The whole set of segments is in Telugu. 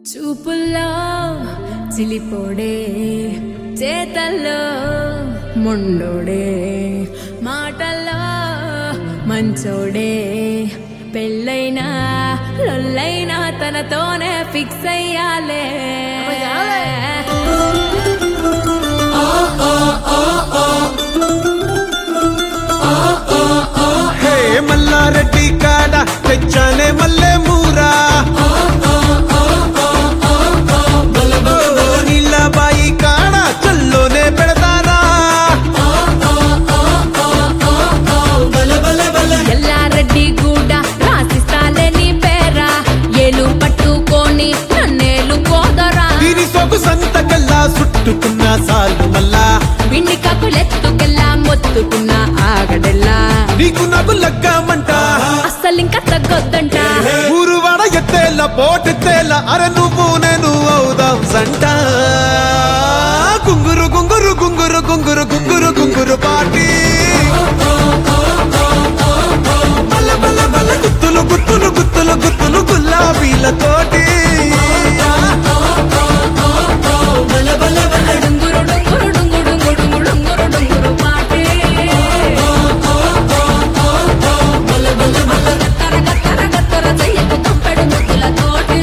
చూపుల్లో చిలిపోడే చేతల్లో మొండోడే మాటల్లో మంచోడే పెళ్ళైనా లొల్లైనా తనతోనే ఫిక్స్ అయ్యాలే హే మల్లారెడ్డి కాడ తెచ్చానే మల్లె మూరా నీళ్ళ బాయి కాడ చల్లోనే పెడతారా ఎల్లారెడ్డి కూడా రాసిస్తాలే నీ పేరా ఏలు పట్టుకొని నన్నేలు కోదరా దీని సొగు సంతకల్లా చుట్టుకున్న సాలు మల్లా విండి కకులెత్తుకెల్లా మొత్తుకున్న ఆగడెల్లా నీకు నాకు లగ్గమంట అస్సలింక తగ్గొద్దంట ఊరు వాడ ఎత్తేల పోటెత్తేల అరే నువ్వు నేను అవుదాం సంట గుంగురు గుంగురు గుంగురు గుంగురు గుంగురు గుంగురు పాటి బల్ల బల్ల బల్ల గుత్తులు గుత్తులు గుత్తులు గుత్తులు గులాబీలతోటి డుంగురు డుంగురు డుంగు డుంగు డుంగు డుంగురు డుంగురు పాటే గత్తర గత్తర గత్తర చెయ్యకు కంపెడు ముద్దులతోటి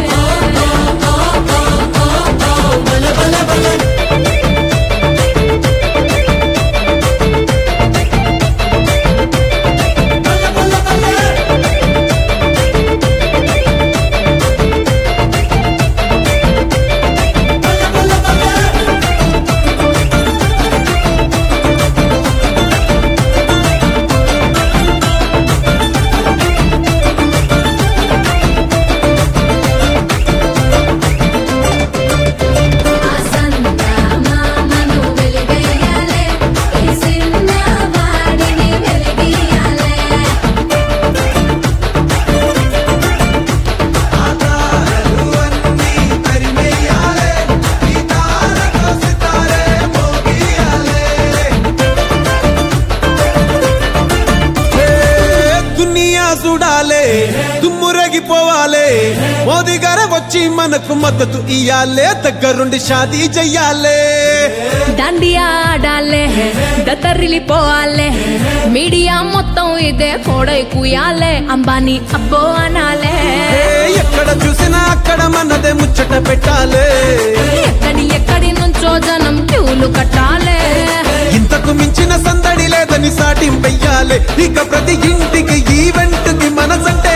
మామను వెలిగేయాలే ఈ సిన్న వాడిని వెలిగియాలే ఏ, దునియా చూడాలే దుమ్మురగిపోవాలే మోదీ గారే వచ్చి మనకు మద్దతు ఇయ్యాలే దగ్గరుండి షాదీ చెయ్యాలే దండియా ఆడాలే దత్తరిల్లిపోవాలే మీడియా మొత్తం ఇదే కోడై కుయాలే అంబానీ అబ్బో అనాలే ఏ, ఎక్కడ చూసినా అక్కడ మనదే ముచ్చట పెట్టాలే ఎక్కడి ఎక్కడి నుంచో జనం క్యూలు కట్టాలే ఇంతకు మించిన సందడి లేదని సాటింపెయ్యాలే ఇక ప్రతి ఇంటికి ఈవెంట్ కి మనసంటే